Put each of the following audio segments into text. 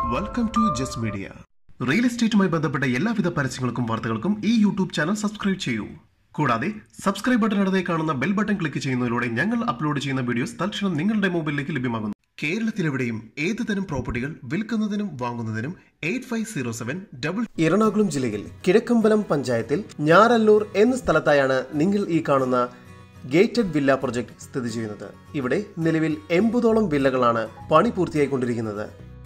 welcome to just media real എസ്റ്റേറ്റുമായി ബന്ധപ്പെട്ട എല്ലാവിധ പരസ്യങ്ങൾക്കും വാർത്തകൾക്കും ഈ യൂട്യൂബ് ചാനൽ സബ്സ്ക്രൈബ് ചെയ്യൂ കൂടാതെ സബ്സ്ക്രൈബ് ബട്ടൺ അടുത്തേ കാണുന്ന ബെൽ ബട്ടൺ ക്ലിക്ക് ചെയ്യുന്നതിലൂടെ ഞങ്ങൾ അപ്ലോഡ് ചെയ്യുന്ന വീഡിയോസ് തൽക്ഷണം നിങ്ങളുടെ മൊബൈലിലേക്ക് ലഭ്യമാകുന്നു കേരളത്തിലെവിടെയും ഏത് തരം പ്രോപ്പർട്ടികൾ വിൽക്കുന്നതിനും വാങ്ങുന്നതിനും eight five zero seven double Ernakulam ജില്ലയിൽ കിഴക്കമ്പലം പഞ്ചായത്തിൽ ഞാറല്ലൂർ എന്ന സ്ഥലത്തായാണ് നിങ്ങൾ ഈ കാണുന്ന ഗേറ്റഡ് വില്ല പ്രൊജക്ട് സ്ഥിതി ചെയ്യുന്നത് ഇവിടെ നിലവിൽ എൺപതോളം വില്ലകളാണ് പണി പൂർത്തിയായിക്കൊണ്ടിരിക്കുന്നത്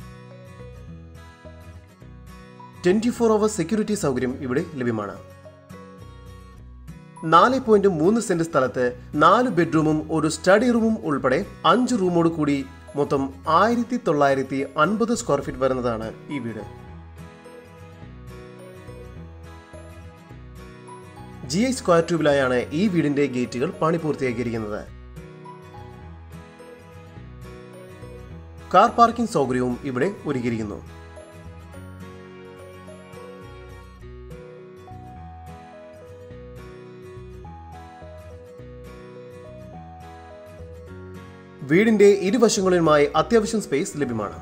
ട്വന്റി ഫോർ അവർ സെക്യൂരിറ്റി സൗകര്യം ഇവിടെ ലഭ്യമാണ് നാല് പോയിന്റ് മൂന്ന് സെന്റ് സ്ഥലത്ത് നാല് ബെഡ്റൂമും ഒരു സ്റ്റഡി റൂമും ഉൾപ്പെടെ അഞ്ച് റൂമോട് കൂടി മൊത്തം ആയിരത്തി തൊള്ളായിരത്തി അൻപത് സ്ക്വയർ ഫീറ്റ് വരുന്നതാണ് ഈ വീട് ജി ഐ സ്ക്വയർ ട്യൂബിലായാണ് ഈ വീടിന്റെ ഗേറ്റുകൾ പണി പൂർത്തിയാക്കിയിരിക്കുന്നത് കാർ പാർക്കിംഗ് സൗകര്യവും ഇവിടെ ഒരുക്കിയിരിക്കുന്നു വീടിന്റെ ഇരുവശങ്ങളിലുമായി അത്യാവശ്യം സ്പേസ് ലഭ്യമാണ്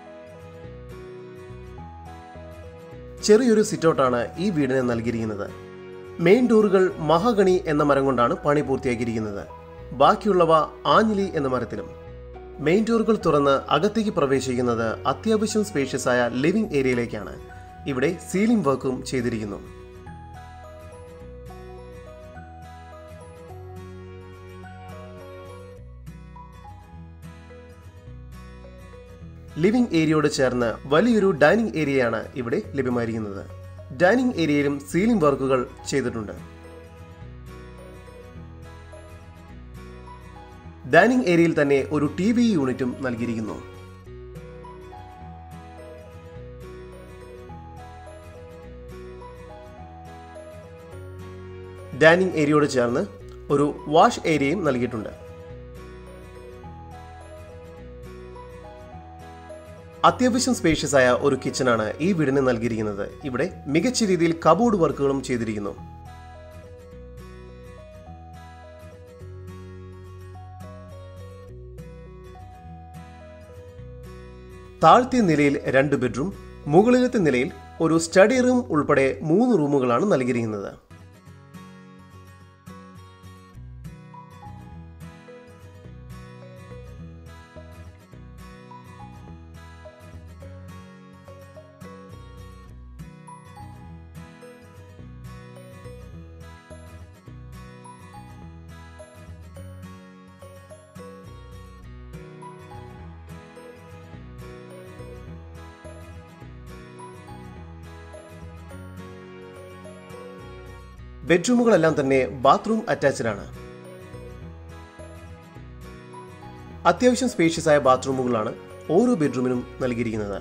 ചെറിയൊരു സിറ്റൗട്ടാണ് ഈ വീടിന് നൽകിയിരിക്കുന്നത് മെയിൻ ഡോറുകൾ മഹാഗണി എന്ന മരം കൊണ്ടാണ് പണി പൂർത്തിയാക്കിയിരിക്കുന്നത് ബാക്കിയുള്ളവ ആഞ്ഞിലി എന്ന മരത്തിലും മെയിൻ ഡോറുകൾ തുറന്ന് അകത്തേക്ക് പ്രവേശിക്കുന്നത് അത്യാവശ്യം സ്പേഷ്യസ് ആയ ലിവിംഗ് ഏരിയയിലേക്കാണ് ഇവിടെ സീലിംഗ് വർക്കും ചെയ്തിരിക്കുന്നു ലിവിംഗ് ഏരിയയോട് ചേർന്ന് വലിയൊരു ഡൈനിങ് ഏരിയയാണ് ഇവിടെ ലഭ്യമായിരിക്കുന്നത് ഡൈനിങ് ഏരിയയിലും സീലിംഗ് വർക്കുകൾ ചെയ്തിട്ടുണ്ട് ഡൈനിങ് ഏരിയയിൽ തന്നെ ഒരു ടി വി യൂണിറ്റും നൽകിയിരിക്കുന്നു ഡൈനിങ് ഏരിയയോട് ചേർന്ന് ഒരു വാഷ് ഏരിയയും നൽകിയിട്ടുണ്ട് അത്യാവശ്യം സ്പേഷ്യസ് ആയ ഒരു കിച്ചണാണ് ഈ വീടിന് നൽകിയിരിക്കുന്നത് ഇവിടെ മികച്ച രീതിയിൽ കബോർഡ് വർക്കുകളും ചെയ്തിരിക്കുന്നു താഴ്ത്തിയ നിലയിൽ രണ്ട് ബെഡ്റൂം മുകളിലത്തെ നിലയിൽ ഒരു സ്റ്റഡി റൂം ഉൾപ്പെടെ മൂന്ന് റൂമുകളാണ് നൽകിയിരിക്കുന്നത് ബെഡ്റൂമുകളെല്ലാം തന്നെ ബാത്റൂം അറ്റാച്ച്ഡ് ആണ് അത്യാവശ്യം സ്പേഷ്യസ് ആയ ബാത്റൂമുകളാണ് ഓരോ ബെഡ്റൂമിനും നൽകിയിരിക്കുന്നത്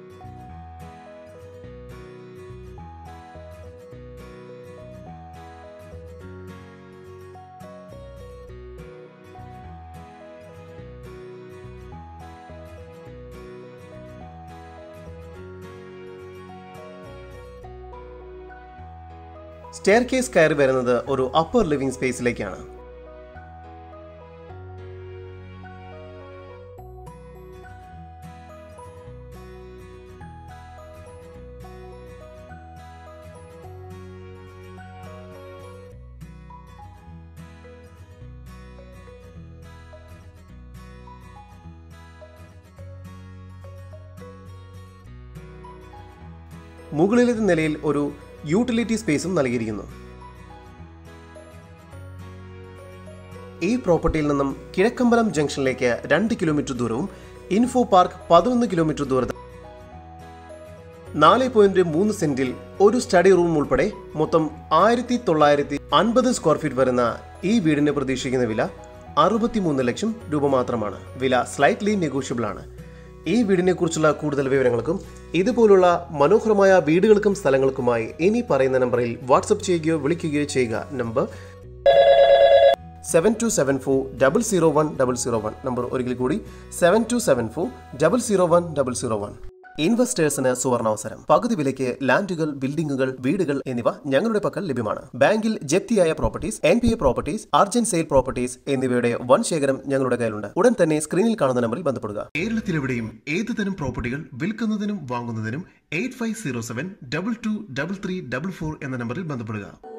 സ്റ്റെയർ കേസ് കയറി വരുന്നത് ഒരു അപ്പർ ലിവിംഗ് സ്പേസിലേക്കാണ് മുകളിലത്തെ നിലയിൽ ഒരു യൂട്ടിലിറ്റി സ്പേസും നൽകിയിരിക്കുന്നു ഈ പ്രോപ്പർട്ടിയിൽ നിന്നും കിഴക്കമ്പലം ജംഗ്ഷനിലേക്ക് രണ്ട് കിലോമീറ്റർ ദൂരവും ഇൻഫോ പാർക്ക് പതിനൊന്ന് കിലോമീറ്റർ ദൂരത്ത് നാല് പോയിന്റ് മൂന്ന് സെന്റിൽ ഒരു സ്റ്റഡി റൂം ഉൾപ്പെടെ മൊത്തം ആയിരത്തി തൊള്ളായിരത്തി അൻപത് സ്ക്വയർ ഫീറ്റ് വരുന്ന ഈ വീടിന് പ്രതീക്ഷിക്കുന്ന വില അറുപത്തിമൂന്ന് ലക്ഷം രൂപ മാത്രമാണ് വില സ്ലൈറ്റ്ലി നെഗോഷ്യബിൾ ആണ് ഈ വീടിനെ കുറിച്ചുള്ള കൂടുതൽ വിവരങ്ങൾക്കും ഇതുപോലുള്ള മനോഹരമായ വീടുകൾക്കും സ്ഥലങ്ങൾക്കുമായി ഇനി പറയുന്ന നമ്പറിൽ വാട്സപ്പ് ചെയ്യുകയോ വിളിക്കുകയോ ചെയ്യുക number seven two seven four double zero one double zero one number ഒരിക്കൽ കൂടി seven two seven four double zero one double zero one ഇൻവെസ്റ്റേഴ്സിന് സുവർണാവസരം പകുതി വിലയ്ക്ക് ലാൻഡുകൾ ബിൽഡിംഗുകൾ വീടുകൾ എന്നിവ ഞങ്ങളുടെ പക്കൽ ലഭ്യമാണ് ബാങ്കിൽ ജപ്തിയായ properties N P A properties urgent sale properties എന്നിവയുടെ വൻ ശേഖരം ഞങ്ങളുടെ കയ്യിലുണ്ട് ഉടൻ തന്നെ സ്ക്രീനിൽ കാണുന്ന നമ്പറിൽ ബന്ധപ്പെടുക കേരളത്തിലെവിടെയും ഏത് തരം പ്രോപ്പർട്ടികൾ വിൽക്കുന്നതിനും വാങ്ങുന്നതിനും eight five zero seven double two double three double four എന്ന നമ്പറിൽ ബന്ധപ്പെടുക